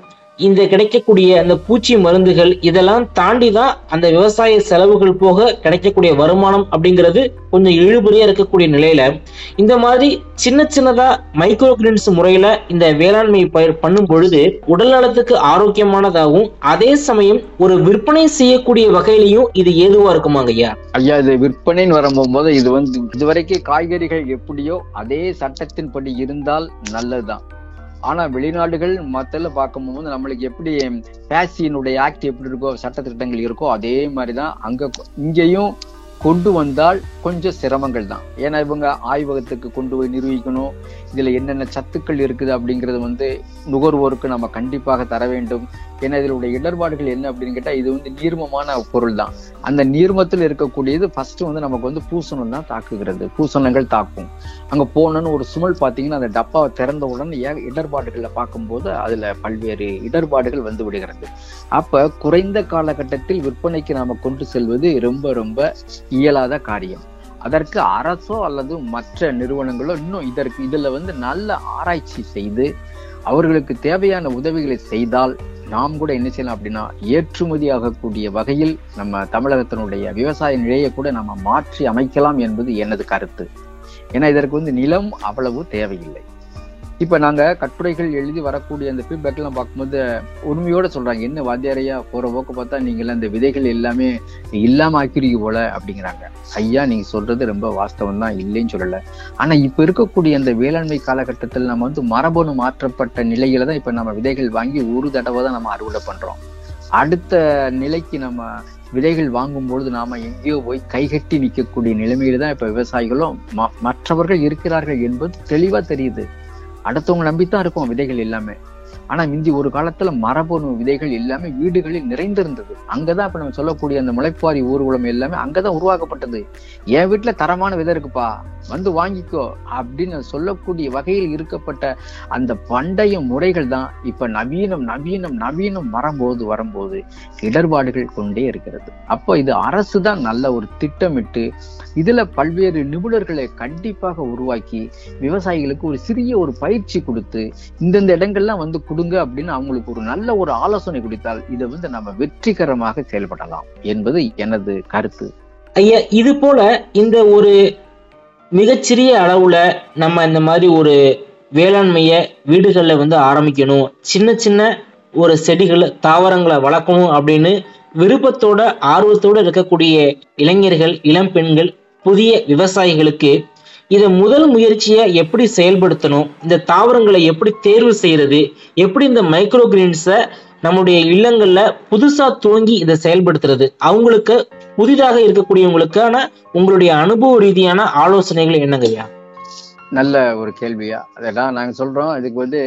இந்த கிடைக்கக்கூடிய அந்த பூச்சி மருந்துகள் இதெல்லாம் தாண்டி தான் அந்த விவசாய செலவுகள் போக கிடைக்கக்கூடிய வருமானம் அப்படிங்கிறது கொஞ்சம் இழுபறியா இருக்கக்கூடிய நிலையில இந்த மாதிரி சின்ன சின்னதா மைக்ரோ கிரீன்ஸ் முறையில இந்த வேளாண்மை பயிர் பண்ணும் பொழுது உடல் நலத்துக்கு ஆரோக்கியமானதாகவும் அதே சமயம் ஒரு விற்பனை செய்யக்கூடிய வகையிலையும் இது ஏதுவா இருக்குமாங்க ஐயா ஐயா இது விற்பனைன்னு வரும்போது இது வந்து இதுவரைக்கும் காய்கறிகள் எப்படியோ அதே சட்டத்தின்படி இருந்தால் நல்லதுதான் ஆனா வெளிநாடுகள் மத்தல பார்க்கும்போது நம்மளுக்கு எப்படி பேசியினுடைய ஆக்ட் எப்படி இருக்கோ சட்டத்திட்டங்கள் இருக்கோ அதே மாதிரிதான் அங்க கொ- இங்கேயும் கொண்டு வந்தால் கொஞ்சம் சிரமங்கள் தான் ஏன்னா இவங்க ஆய்வகத்துக்கு கொண்டு போய் நிரூபிக்கணும் இதுல என்னென்ன சத்துக்கள் இருக்குது அப்படிங்கிறது வந்து நுகர்வோருக்கு நம்ம கண்டிப்பாக தர வேண்டும் ஏன்னா இதனுடைய இடர்பாடுகள் என்ன அப்படின்னு கேட்டா இது வந்து நீர்மமான பொருள் தான் அந்த நீர்மத்தில் இருக்கக்கூடியது ஃபர்ஸ்ட் வந்து நமக்கு வந்து பூசணம் தான் தாக்குகிறது பூசணங்கள் தாக்கும் அங்க போனோன்னு ஒரு சுமல் பாத்தீங்கன்னா அந்த டப்பாவை திறந்த உடனே ஏ இடர்பாடுகளை பார்க்கும்போது அதுல பல்வேறு இடர்பாடுகள் வந்து விடுகிறது அப்ப குறைந்த காலகட்டத்தில் விற்பனைக்கு நாம கொண்டு செல்வது ரொம்ப ரொம்ப இயலாத காரியம் அதற்கு அரசோ அல்லது மற்ற நிறுவனங்களோ இன்னும் இதற்கு இதுல வந்து நல்ல ஆராய்ச்சி செய்து அவர்களுக்கு தேவையான உதவிகளை செய்தால் நாம் கூட என்ன செய்யலாம் அப்படின்னா ஏற்றுமதி ஆகக்கூடிய வகையில் நம்ம தமிழகத்தினுடைய விவசாய நிலையை கூட நம்ம மாற்றி அமைக்கலாம் என்பது எனது கருத்து ஏன்னா இதற்கு வந்து நிலம் அவ்வளவு தேவையில்லை இப்ப நாங்க கட்டுரைகள் எழுதி வரக்கூடிய அந்த ஃபீட்பேக் எல்லாம் பார்க்கும்போது உண்மையோட சொல்றாங்க என்ன வாத்தியாரையா போற போக்கு பார்த்தா நீங்க அந்த விதைகள் எல்லாமே இல்லாம ஆக்கிருக்கீங்க போல அப்படிங்கிறாங்க ஐயா நீங்க சொல்றது ரொம்ப வாஸ்தவம் தான் இல்லைன்னு சொல்லல ஆனா இப்ப இருக்கக்கூடிய அந்த வேளாண்மை காலகட்டத்தில் நம்ம வந்து மரபணு மாற்றப்பட்ட நிலையில தான் இப்ப நம்ம விதைகள் வாங்கி ஒரு தடவை தான் நம்ம அறுவடை பண்றோம் அடுத்த நிலைக்கு நம்ம விதைகள் வாங்கும் பொழுது நாம எங்கேயோ போய் கைகட்டி நிற்கக்கூடிய நிலைமையில தான் இப்ப விவசாயிகளும் ம- மற்றவர்கள் இருக்கிறார்கள் என்பது தெளிவா தெரியுது அடுத்தவங்க நம்பித்தான் இருக்கும் விதைகள் எல்லாமே ஆனா மிந்தி ஒரு காலத்துல மரபணு விதைகள் எல்லாமே வீடுகளில் நிறைந்திருந்தது அங்கதான் இப்ப நம்ம சொல்லக்கூடிய அந்த முளைப்பாரி ஊர்வலம் எல்லாமே அங்கதான் உருவாக்கப்பட்டது என் வீட்டுல தரமான விதை இருக்குப்பா வந்து வாங்கிக்கோ அப்படின்னு சொல்லக்கூடிய வகையில் இருக்கப்பட்ட அந்த பண்டைய முறைகள் தான் இப்ப நவீனம் நவீனம் நவீனம் வரும்போது வரும்போது இடர்பாடுகள் கொண்டே இருக்கிறது அப்போ இது அரசு தான் நல்ல ஒரு திட்டமிட்டு இதுல பல்வேறு நிபுணர்களை கண்டிப்பாக உருவாக்கி விவசாயிகளுக்கு ஒரு சிறிய ஒரு பயிற்சி கொடுத்து இந்தந்த இடங்கள்லாம் வந்து கொடுங்க அப்படின்னு அவங்களுக்கு ஒரு நல்ல ஒரு ஆலோசனை கொடுத்தால் இதை வந்து நம்ம வெற்றிகரமாக செயல்படலாம் என்பது எனது கருத்து ஐயா இது போல இந்த ஒரு மிகச்சிறிய அளவுல நம்ம இந்த மாதிரி ஒரு வேளாண்மைய வீடுகளில் வந்து ஆரம்பிக்கணும் சின்ன சின்ன ஒரு செடிகளை தாவரங்களை வளர்க்கணும் அப்படின்னு விருப்பத்தோட ஆர்வத்தோட இருக்கக்கூடிய இளைஞர்கள் இளம் பெண்கள் புதிய விவசாயிகளுக்கு இதை முதல் முயற்சியை எப்படி செயல்படுத்தணும் இந்த தாவரங்களை எப்படி தேர்வு செய்யறது எப்படி இந்த மைக்ரோ கிரீன்ஸை நம்முடைய இல்லங்கள்ல புதுசா துவங்கி இதை செயல்படுத்துறது அவங்களுக்கு புதிதாக இருக்கக்கூடியவங்களுக்கான உங்களுடைய அனுபவ ரீதியான ஆலோசனைகள் என்னங்க ஐயா நல்ல ஒரு கேள்வியா அதெல்லாம் நாங்க சொல்றோம் இதுக்கு வந்து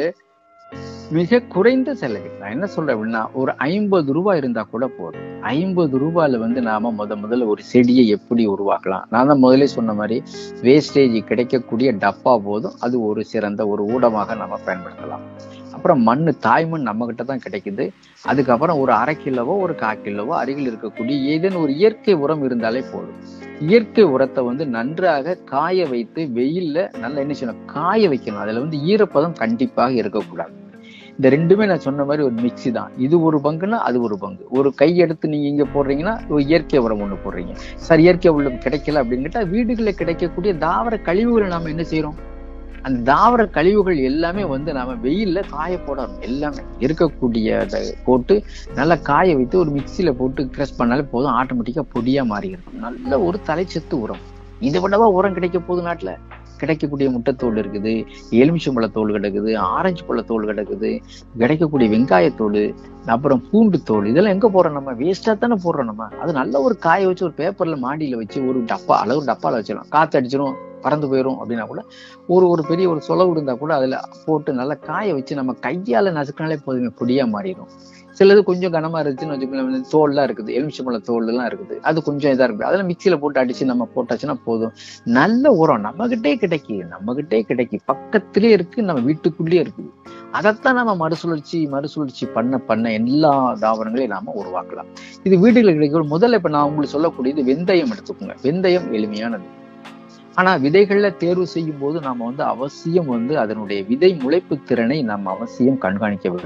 மிக குறைந்த செலவு நான் என்ன சொல்றேன் அப்படின்னா ஒரு ஐம்பது ரூபாய் இருந்தா கூட போதும் ஐம்பது ரூபாயில வந்து நாம முத முதல்ல ஒரு செடியை எப்படி உருவாக்கலாம் நான் தான் முதல்ல சொன்ன மாதிரி வேஸ்டேஜ் கிடைக்கக்கூடிய டப்பா போதும் அது ஒரு சிறந்த ஒரு ஊடமாக நம்ம பயன்படுத்தலாம் அப்புறம் மண்ணு தாய்மண் நம்ம கிட்ட தான் கிடைக்குது அதுக்கப்புறம் ஒரு அரை கிலோவோ ஒரு கால் கிலோவோ அருகில் இருக்கக்கூடிய ஏதேனும் ஒரு இயற்கை உரம் இருந்தாலே போதும் இயற்கை உரத்தை வந்து நன்றாக காய வைத்து வெயில்ல நல்லா என்ன செய்யணும் காய வைக்கணும் அதுல வந்து ஈரப்பதம் கண்டிப்பாக இருக்கக்கூடாது இந்த ரெண்டுமே நான் சொன்ன மாதிரி ஒரு மிக்ஸி தான் இது ஒரு பங்குன்னா அது ஒரு பங்கு ஒரு கை எடுத்து நீங்க இங்க போடுறீங்கன்னா ஒரு இயற்கை உரம் ஒண்ணு போடுறீங்க சார் இயற்கை உரம் கிடைக்கல அப்படின்னு கேட்டா வீடுகளில் கிடைக்கக்கூடிய தாவர கழிவுகளை நாம என்ன செய்யறோம் அந்த தாவர கழிவுகள் எல்லாமே வந்து நாம வெயில்ல காய போடணும் எல்லாமே இருக்கக்கூடிய அதை போட்டு நல்லா காய வைத்து ஒரு மிக்சியில போட்டு கிரஷ் பண்ணாலே போதும் ஆட்டோமேட்டிக்கா பொடியா மாறிடும் நல்ல ஒரு தலைச்சத்து உரம் இதை விடவா உரம் கிடைக்க போகுது நாட்டுல கிடைக்கக்கூடிய முட்டைத்தோல் இருக்குது எலுமிச்சம்பழ தோல் கிடக்குது ஆரஞ்சு பழ தோல் கிடக்குது கிடைக்கக்கூடிய வெங்காயத்தோல் அப்புறம் பூண்டு தோல் இதெல்லாம் எங்க போடுறோம் நம்ம வேஸ்டா தானே போடுறோம் நம்ம அது நல்ல ஒரு காய வச்சு ஒரு பேப்பர்ல மாடியில வச்சு ஒரு டப்பா அளவு டப்பால வச்சிடலாம் காத்து அடிச்சிடும் பறந்து போயிடும் அப்படின்னா கூட ஒரு ஒரு பெரிய ஒரு சொலவு இருந்தா கூட அதுல போட்டு நல்லா காய வச்சு நம்ம கையால நசுக்கினாலே போதுமே பொடியா மாறிடும் சிலது கொஞ்சம் கனமா இருந்துச்சுன்னு வச்சுக்கோங்களேன் தோல்லாம் இருக்குது எலுமிச்சம்பழ தோல் எல்லாம் இருக்குது அது கொஞ்சம் இதா இருக்குது அதெல்லாம் மிக்சியில போட்டு அடிச்சு நம்ம போட்டாச்சுன்னா போதும் நல்ல உரம் நம்ம கிட்டே கிடைக்கு நம்ம கிட்டே கிடைக்கு பக்கத்திலே இருக்கு நம்ம வீட்டுக்குள்ளேயே இருக்குது அதைத்தான் நம்ம மறுசுழற்சி மறுசுழற்சி பண்ண பண்ண எல்லா தாவரங்களையும் நாம உருவாக்கலாம் இது வீடுகளில் கிடைக்கும் முதல்ல இப்ப நான் உங்களுக்கு சொல்லக்கூடியது வெந்தயம் எடுத்துக்கோங்க வெந்தயம் எளிமையானது ஆனா விதைகள்ல தேர்வு செய்யும் போது நாம வந்து அவசியம் வந்து அதனுடைய விதை முளைப்பு திறனை நாம் அவசியம் கண்காணிக்க வேண்டும்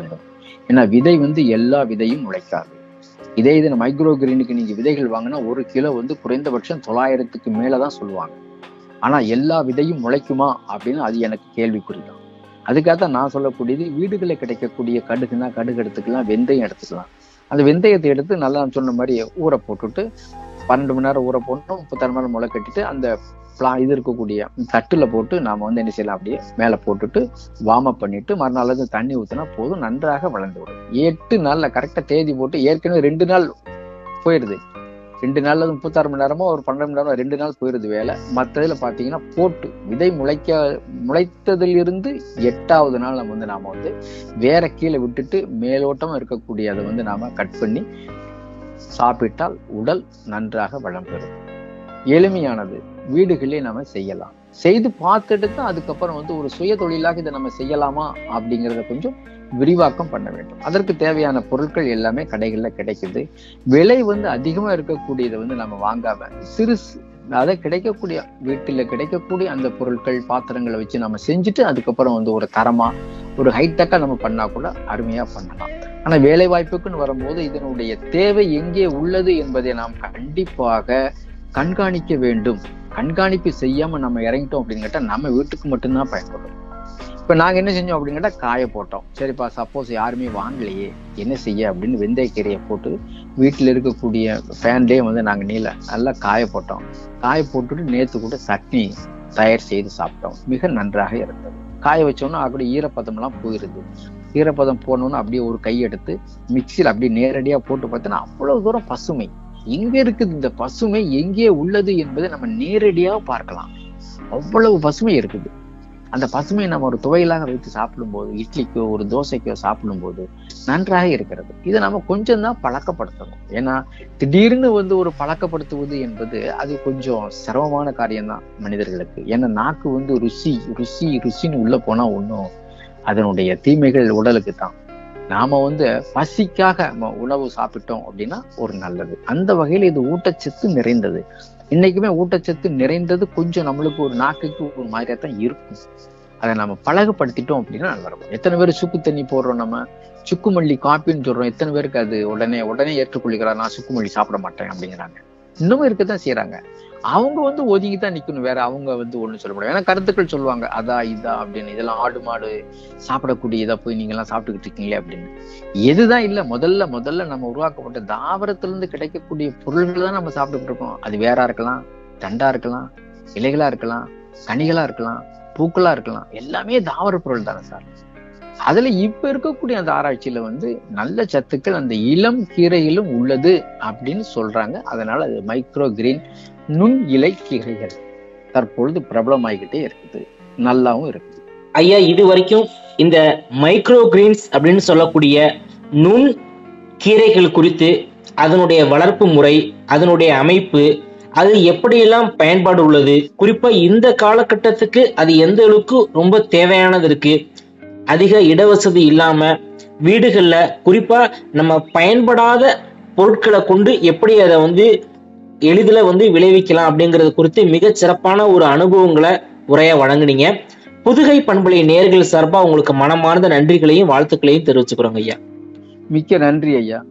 ஏன்னா விதை வந்து எல்லா விதையும் முளைக்காது இதே இது மைக்ரோ கிரீனுக்கு நீங்க விதைகள் வாங்கினா ஒரு கிலோ வந்து குறைந்தபட்சம் தொள்ளாயிரத்துக்கு மேலதான் சொல்லுவாங்க ஆனா எல்லா விதையும் முளைக்குமா அப்படின்னு அது எனக்கு கேள்விக்குறி தான் அதுக்காக தான் நான் சொல்லக்கூடியது வீடுகளில் கிடைக்கக்கூடிய கடுகுனா கடுகு எடுத்துக்கலாம் வெந்தயம் எடுத்துக்கலாம் அந்த வெந்தயத்தை எடுத்து நல்லா நான் சொன்ன மாதிரி ஊற போட்டுட்டு பன்னெண்டு மணி நேரம் ஊற போட்டு முப்பத்தாறு மணி நேரம் முளை கட்டிட்டு அந்த பிளா இது இருக்கக்கூடிய தட்டுல போட்டு நாம வந்து என்ன செய்யலாம் அப்படியே மேல போட்டுட்டு வார்ம் அப் பண்ணிட்டு மறுநாள் வந்து தண்ணி ஊத்தினா போதும் நன்றாக வளர்ந்து விடும் எட்டு நாள்ல கரெக்டா தேதி போட்டு ஏற்கனவே ரெண்டு நாள் போயிடுது ரெண்டு நாள்ல அது முப்பத்தாறு மணி நேரமோ ஒரு பன்னெண்டு மணி நேரம் ரெண்டு நாள் போயிருது வேலை மற்றதுல பாத்தீங்கன்னா போட்டு விதை முளைக்க முளைத்ததிலிருந்து எட்டாவது நாள் நம்ம வந்து நாம வந்து வேற கீழே விட்டுட்டு மேலோட்டமா இருக்கக்கூடிய அதை வந்து நாம கட் பண்ணி சாப்பிட்டால் உடல் நன்றாக வளம் பெறும் எளிமையானது வீடுகளிலே நம்ம செய்யலாம் செய்து பார்த்துட்டு தான் அதுக்கப்புறம் வந்து ஒரு சுய தொழிலாக இதை நம்ம செய்யலாமா அப்படிங்கிறத கொஞ்சம் விரிவாக்கம் பண்ண வேண்டும் அதற்கு தேவையான பொருட்கள் எல்லாமே கடைகள்ல கிடைக்குது விலை வந்து அதிகமா இருக்கக்கூடியதை வந்து நம்ம வாங்காம சிறு சி- அதை கிடைக்கக்கூடிய வீட்டுல கிடைக்கக்கூடிய அந்த பொருட்கள் பாத்திரங்களை வச்சு நம்ம செஞ்சுட்டு அதுக்கப்புறம் வந்து ஒரு தரமா ஒரு ஹைடெக்கா நம்ம பண்ணா கூட அருமையா பண்ணலாம் ஆனா வேலை வாய்ப்புக்குன்னு வரும்போது இதனுடைய தேவை எங்கே உள்ளது என்பதை நாம் கண்டிப்பாக கண்காணிக்க வேண்டும் கண்காணிப்பு செய்யாம நம்ம இறங்கிட்டோம் அப்படின்னு கேட்டா நம்ம வீட்டுக்கு மட்டும்தான் பயன்படும் இப்ப நாங்க என்ன செஞ்சோம் அப்படின்னு கேட்டா காய போட்டோம் சரிப்பா சப்போஸ் யாருமே வாங்கலையே என்ன செய்ய அப்படின்னு வெந்தயக்கீரையை போட்டு வீட்டுல இருக்கக்கூடிய ஃபேன்லயே வந்து நாங்க நீல நல்லா காய போட்டோம் காய போட்டுட்டு நேத்து கூட சட்னி தயார் செய்து சாப்பிட்டோம் மிக நன்றாக இருந்தது காய வச்சோம்னா அப்படியே ஈரப்பதம் எல்லாம் போயிருது ஈரப்பதம் போனோன்னு அப்படியே ஒரு கை எடுத்து மிக்சியில் அப்படியே நேரடியா போட்டு பார்த்தோன்னா அவ்வளவு தூரம் பசுமை எங்க இருக்குது இந்த பசுமை எங்கே உள்ளது என்பதை நம்ம நேரடியாக பார்க்கலாம் அவ்வளவு பசுமை இருக்குது அந்த பசுமையை நம்ம ஒரு துவையலாக வைத்து சாப்பிடும்போது இட்லிக்கோ ஒரு தோசைக்கோ சாப்பிடும்போது நன்றாக இருக்கிறது இதை நம்ம கொஞ்சம் தான் பழக்கப்படுத்தணும் ஏன்னா திடீர்னு வந்து ஒரு பழக்கப்படுத்துவது என்பது அது கொஞ்சம் சிரமமான காரியம்தான் மனிதர்களுக்கு ஏன்னா நாக்கு வந்து ருசி ருசி ருசின்னு உள்ள போனா ஒன்றும் அதனுடைய தீமைகள் உடலுக்கு தான் நாம வந்து பசிக்காக நம்ம உணவு சாப்பிட்டோம் அப்படின்னா ஒரு நல்லது அந்த வகையில் இது ஊட்டச்சத்து நிறைந்தது இன்னைக்குமே ஊட்டச்சத்து நிறைந்தது கொஞ்சம் நம்மளுக்கு ஒரு நாக்குக்கு ஒரு மாதிரியா தான் இருக்கும் அதை நம்ம பழகப்படுத்திட்டோம் அப்படின்னா நல்லா இருக்கும் எத்தனை பேர் சுக்கு தண்ணி போடுறோம் நம்ம சுக்குமல்லி காப்பின்னு சொல்றோம் எத்தனை பேருக்கு அது உடனே உடனே ஏற்றுக்கொள்கிறார் நான் சுக்குமல்லி சாப்பிட மாட்டேன் அப்படிங்கிறாங்க இன்னமும் இருக்கத்தான் செய்யறாங்க அவங்க வந்து ஒதுங்கி தான் நிக்கணும் வேற அவங்க வந்து ஒண்ணும் சொல்ல முடியாது ஏன்னா கருத்துக்கள் சொல்லுவாங்க அதா இதா அப்படின்னு இதெல்லாம் ஆடு மாடு சாப்பிடக்கூடிய இதை போய் நீங்க எல்லாம் சாப்பிட்டுக்கிட்டு இருக்கீங்களே அப்படின்னு எதுதான் இல்ல முதல்ல முதல்ல நம்ம உருவாக்கப்பட்ட தாவரத்திலிருந்து கிடைக்கக்கூடிய பொருள்கள் தான் நம்ம சாப்பிட்டுக்கிட்டு இருக்கோம் அது வேறா இருக்கலாம் தண்டா இருக்கலாம் இலைகளா இருக்கலாம் கனிகளா இருக்கலாம் பூக்களா இருக்கலாம் எல்லாமே தாவர பொருள் தானே சார் அதுல இப்ப இருக்கக்கூடிய அந்த ஆராய்ச்சியில வந்து நல்ல சத்துக்கள் அந்த இளம் கீரையிலும் உள்ளது அப்படின்னு சொல்றாங்க அதனால அது மைக்ரோ கிரீன் நுண் இலை கீரைகள் தற்பொழுது பிரபலமாகிக்கிட்டே இருக்குது நல்லாவும் இருக்குது ஐயா இது வரைக்கும் இந்த மைக்ரோ கிரீன்ஸ் அப்படின்னு சொல்லக்கூடிய நுண் கீரைகள் குறித்து அதனுடைய வளர்ப்பு முறை அதனுடைய அமைப்பு அது எப்படியெல்லாம் பயன்பாடு உள்ளது குறிப்பா இந்த காலகட்டத்துக்கு அது எந்த அளவுக்கு ரொம்ப தேவையானது இருக்கு அதிக இடவசதி இல்லாம வீடுகள்ல குறிப்பா நம்ம பயன்படாத பொருட்களை கொண்டு எப்படி அதை வந்து எளிதில் வந்து விளைவிக்கலாம் அப்படிங்கிறது குறித்து மிகச் சிறப்பான ஒரு அனுபவங்களை உரையா வழங்குனீங்க புதுகை பண்பலை நேர்கள் சார்பா உங்களுக்கு மனமார்ந்த நன்றிகளையும் வாழ்த்துக்களையும் தெரிவிச்சுக்கிறோங்க ஐயா மிக்க நன்றி ஐயா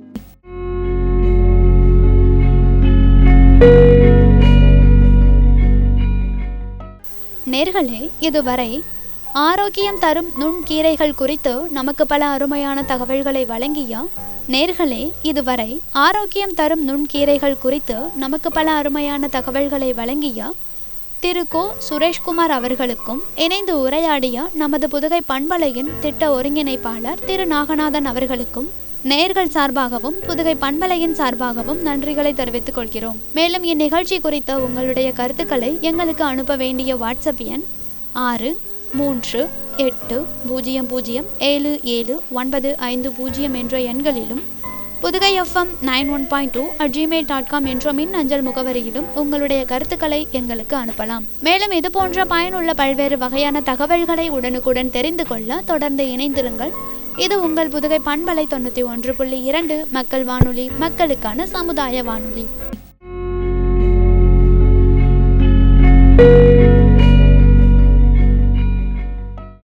நேர்களே இதுவரை ஆரோக்கியம் தரும் நுண்கீரைகள் குறித்து நமக்கு பல அருமையான தகவல்களை வழங்கிய நேர்களே இதுவரை ஆரோக்கியம் தரும் நுண்கீரைகள் குறித்து நமக்கு பல அருமையான தகவல்களை வழங்கிய திரு கோ சுரேஷ்குமார் அவர்களுக்கும் இணைந்து உரையாடிய நமது புதுகை பண்பலையின் திட்ட ஒருங்கிணைப்பாளர் திரு நாகநாதன் அவர்களுக்கும் நேர்கள் சார்பாகவும் புதுகை பண்பலையின் சார்பாகவும் நன்றிகளை தெரிவித்துக் கொள்கிறோம் மேலும் இந்நிகழ்ச்சி குறித்த உங்களுடைய கருத்துக்களை எங்களுக்கு அனுப்ப வேண்டிய வாட்ஸ்அப் எண் ஆறு மூன்று எட்டு பூஜ்ஜியம் பூஜ்ஜியம் ஏழு ஏழு ஒன்பது ஐந்து பூஜ்ஜியம் என்ற எண்களிலும் Pudukai FM nine one point two at Gmail dot com என்ற மின் அஞ்சல் முகவரியிலும் உங்களுடைய கருத்துக்களை எங்களுக்கு அனுப்பலாம் மேலும் இது போன்ற பயனுள்ள பல்வேறு வகையான தகவல்களை உடனுக்குடன் தெரிந்து கொள்ள தொடர்ந்து இணைந்திருங்கள் இது உங்கள் புதுகை பண்பலை தொண்ணூற்றி ஒன்று புள்ளி இரண்டு மக்கள் வானொலி மக்களுக்கான சமுதாய வானொலி